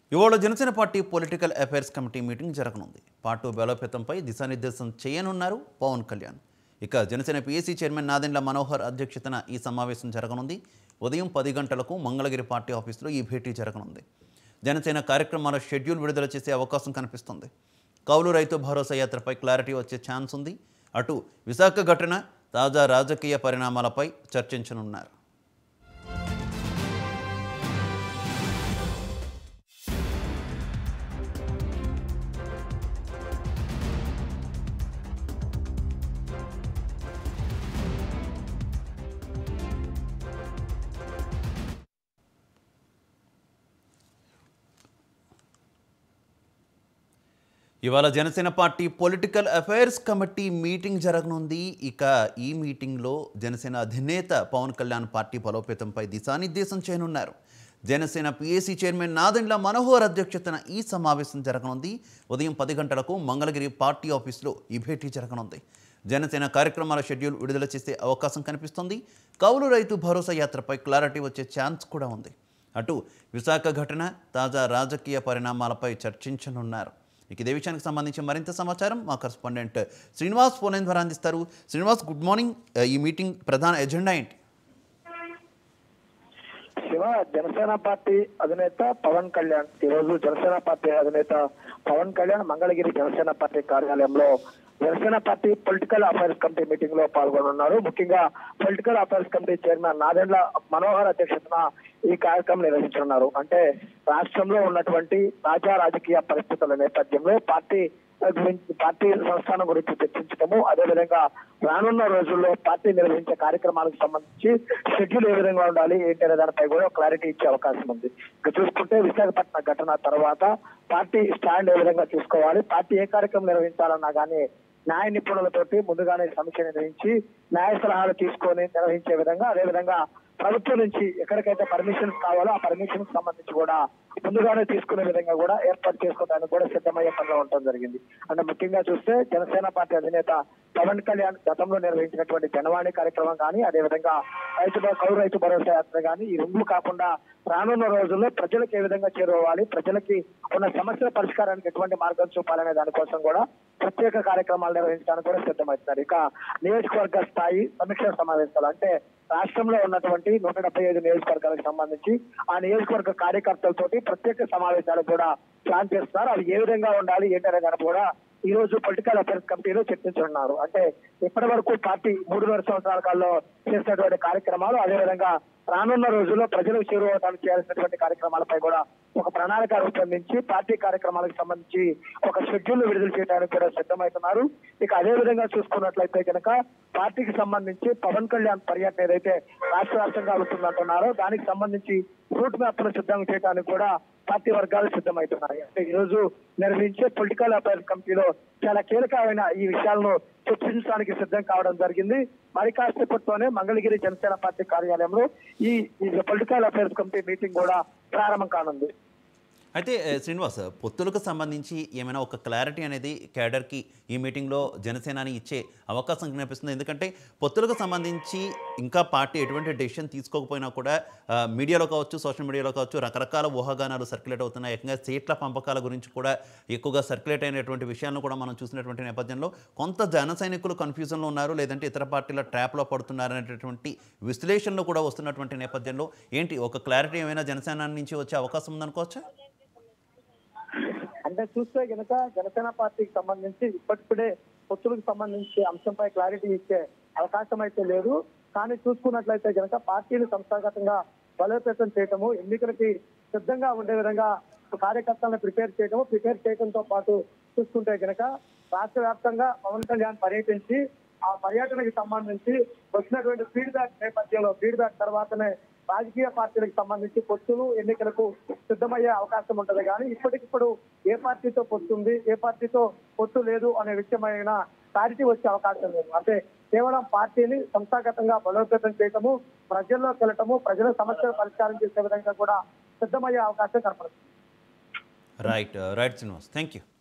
ఇవాళ Janasena party political affairs committee meeting జరగనుంది party బలోపేతంపై దిశానిర్దేశం చేయనున్నారు పవన్ కళ్యాణ్ ఇక జనసేన పీఏసీ చైర్మన్ నాదెండ్ల మనోహర్ అధ్యక్షతన ఈ సమావేశం జరగనుంది ఉదయం పది గంటలకు మంగళగిరి పార్టీ ఆఫీసులో ఈ భేటీ జరగనుంది జనసేన కార్యక్రమాల షెడ్యూల్ విడుదల చేసే అవకాశం కనిపిస్తుంది కౌలు రైతు భరోసా యాత్రపై క్లారిటీ వచ్చే ఛాన్స్ ఉంది అటు విశాఖ ఘటన తాజా రాజకీయ పరిణామాలపై చర్చించనున్నారు ఇవాళ Janasena party political affairs committee meeting జరగనుంది ఇక ఈ మీటింగ్లో జనసేన అధినేత పవన్ కళ్యాణ్ పార్టీ బలోపేతంపై దిశానిర్దేశం చేయనున్నారు జనసేన పీఏసీ చైర్మన్ నాదెండ్ల మనోహర్ అధ్యక్షతన ఈ సమావేశం జరగనుంది ఉదయం పది గంటలకు మంగళగిరి పార్టీ ఆఫీసులో ఈ భేటీ జరగనుంది జనసేన కార్యక్రమాల షెడ్యూల్ విడుదల చేసే అవకాశం కనిపిస్తుంది కౌలు రైతు భరోసా యాత్రపై క్లారిటీ వచ్చే ఛాన్స్ కూడా ఉంది అటు విశాఖ ఘటన తాజా రాజకీయ పరిణామాలపై చర్చించనున్నారు ఇక ఇదే విషయానికి సంబంధించి మరింత సమాచారం మా కరస్పాండెంట్ శ్రీనివాస్ ఫోన్ ద్వారా అందిస్తారు శ్రీనివాస్ గుడ్ మార్నింగ్ ఆ, ఈ మీటింగ్ ప్రధాన ఎజెండా ఏంటి శివ జనసేన పార్టీ అధినేత పవన్ కళ్యాణ్ ఈ రోజు జనసేన పార్టీ అధినేత పవన్ కళ్యాణ్ మంగళగిరి జనసేన పార్టీ కార్యాలయంలో Janasena party political affairs committee meeting లో పాల్గొనున్నారు ముఖ్యంగా political affairs committee chairman Nadendla Manohar అధ్యక్షతన ఈ కార్యక్రమం నిర్వహించనున్నారు అంటే రాష్ట్రంలో ఉన్నటువంటి తాజా రాజకీయ పరిస్థితుల నేపథ్యంలో పార్టీ గురించి పార్టీ సంస్థానం గురించి చర్చించడము అదేవిధంగా రానున్న రోజుల్లో పార్టీ నిర్వహించే కార్యక్రమాలకు సంబంధించి షెడ్యూల్ ఏ విధంగా ఉండాలి ఏంటి అనే దానిపై కూడా క్లారిటీ ఇచ్చే అవకాశం ఉంది ఇక చూసుకుంటే విశాఖపట్నం ఘటన తర్వాత పార్టీ స్టాండ్ ఏ విధంగా తీసుకోవాలి పార్టీ ఏ కార్యక్రమం నిర్వహించాలన్నా కానీ న్యాయ నిపుణులతోటి ముందుగానే సమీక్ష నిర్వహించి న్యాయ సలహాలు తీసుకొని నిర్వహించే విధంగా అదేవిధంగా ప్రభుత్వం నుంచి ఎక్కడికైతే పర్మిషన్స్ కావాలో ఆ పర్మిషన్ సంబంధించి కూడా ముందుగానే తీసుకునే విధంగా కూడా ఏర్పాటు చేసుకోవడానికి కూడా సిద్ధమయ్యే పనిలో ఉండటం జరిగింది అంటే ముఖ్యంగా చూస్తే జనసేన పార్టీ అధినేత పవన్ కళ్యాణ్ గతంలో నిర్వహించినటువంటి జనవాణి కార్యక్రమం కానీ అదేవిధంగా రైతు భ- కౌలు రైతు భరోసా యాత్ర కానీ ఈ రెండు కాకుండా రానున్న రోజుల్లో ప్రజలకు ఏ విధంగా చేరువాలి ప్రజలకి ఉన్న సమస్యల పరిష్కారానికి ఎటువంటి మార్గం చూపాలనే దానికోసం కూడా ప్రత్యేక కార్యక్రమాలు నిర్వహించడానికి కూడా సిద్ధమవుతున్నారు ఇక నియోజకవర్గ స్థాయి సమీక్ష సమావేశాలు అంటే రాష్ట్రంలో ఉన్నటువంటి నూట డెబ్బై ఐదు నియోజకవర్గాలకు సంబంధించి ఆ నియోజకవర్గ కార్యకర్తలతోటి ప్రత్యేక సమావేశాలు కూడా ప్లాన్ చేస్తున్నారు అవి ఏ విధంగా ఉండాలి ఏంటనే దాన్ని కూడా ఈ రోజు పొలిటికల్ అఫైర్స్ కమిటీలో చర్చించనున్నారు అంటే ఇప్పటి వరకు పార్టీ మూడున్నర సంవత్సరాల కాలంలో చేసినటువంటి కార్యక్రమాలు అదేవిధంగా రానున్న రోజుల్లో ప్రజలకు చేరువవడానికి చేయాల్సినటువంటి కార్యక్రమాలపై కూడా ఒక ప్రణాళిక రూపొందించి పార్టీ కార్యక్రమాలకు సంబంధించి ఒక షెడ్యూల్ విడుదల చేయడానికి కూడా సిద్ధమవుతున్నారు ఇక అదే విధంగా చూసుకున్నట్లయితే కనుక పార్టీకి సంబంధించి పవన్ కళ్యాణ్ పర్యటన ఏదైతే రాష్ట్ర వ్యాప్తంగా అవుతుందంటున్నారో దానికి సంబంధించి రూట్ మ్యాప్ ను సిద్ధం చేయడానికి కూడా పార్టీ వర్గాలు సిద్ధమవుతున్నాయి అంటే ఈ రోజు నిర్వహించే పొలిటికల్ అఫైర్స్ కమిటీలో చాలా కీలకమైన ఈ విషయాలను చర్చించడానికి సిద్ధం కావడం జరిగింది మరి కాసేపట్లోనే మంగళగిరి జనసేన పార్టీ కార్యాలయంలో ఈ ఈ పొలిటికల్ అఫైర్స్ కమిటీ మీటింగ్ కూడా ప్రారంభం కానుంది అయితే ఏ, శ్రీనివాస్ పొత్తులకు సంబంధించి ఏమైనా ఒక క్లారిటీ అనేది కేడర్కి ఈ మీటింగ్లో జనసేనాని ఇచ్చే అవకాశం కనిపిస్తుంది ఎందుకంటే పొత్తులకు సంబంధించి ఇంకా పార్టీ ఎటువంటి డెసిషన్ తీసుకోకపోయినా కూడా ఆ, మీడియాలో కావచ్చు సోషల్ మీడియాలో కావచ్చు రకరకాల ఊహాగానాలు సర్క్యులేట్ అవుతున్నాయి ఏకంగా సీట్ల పంపకాల గురించి కూడా ఎక్కువగా సర్క్యులేట్ అయినటువంటి విషయాలను కూడా మనం చూసినటువంటి నేపథ్యంలో కొంత జన సైనికులు కన్ఫ్యూజన్లో ఉన్నారు లేదంటే ఇతర పార్టీల ట్రాప్లో పడుతున్నారు అనేటటువంటి విశ్లేషణలు కూడా వస్తున్నటువంటి నేపథ్యంలో ఏంటి ఒక క్లారిటీ ఏమైనా జనసేన నుంచి వచ్చే అవకాశం ఉందనుకోవచ్చా అంటే చూస్తే గనక జనసేన పార్టీకి సంబంధించి ఇప్పటిప్పుడే పొత్తులకు సంబంధించి అంశంపై క్లారిటీ ఇచ్చే అవకాశం అయితే లేదు కానీ చూసుకున్నట్లయితే గనక పార్టీని సంస్థాగతంగా బలోపేతం చేయటము ఎన్నికలకి సిద్ధంగా ఉండే విధంగా కార్యకర్తలను ప్రిపేర్ చేయటము ప్రిపేర్ చేయడంతో పాటు చూసుకుంటే గనక రాష్ట్ర వ్యాప్తంగా పవన్ కళ్యాణ్ పర్యటించి ఆ పర్యటనకి సంబంధించి వచ్చినటువంటి ఫీడ్బ్యాక్ నేపథ్యంలో ఫీడ్బ్యాక్ తర్వాతనే రాజకీయ పార్టీలకు సంబంధించి పొత్తులు ఎన్నికలకు సిద్ధమయ్యే అవకాశం ఉంటది కానీ ఇప్పటికిప్పుడు ఏ పార్టీతో పొత్తు ఉంది ఏ పార్టీతో పొత్తు లేదు అనే విషయమైన క్లారిటీ వచ్చే అవకాశం లేదు అంటే కేవలం పార్టీని సంస్థాగతంగా బలోపేతం చేయటము ప్రజల్లోకి వెళ్ళటము ప్రజల సమస్యలు పరిష్కారం చేసే విధంగా కూడా సిద్ధమయ్యే అవకాశం కనపడుతుంది right right Srinivas thank you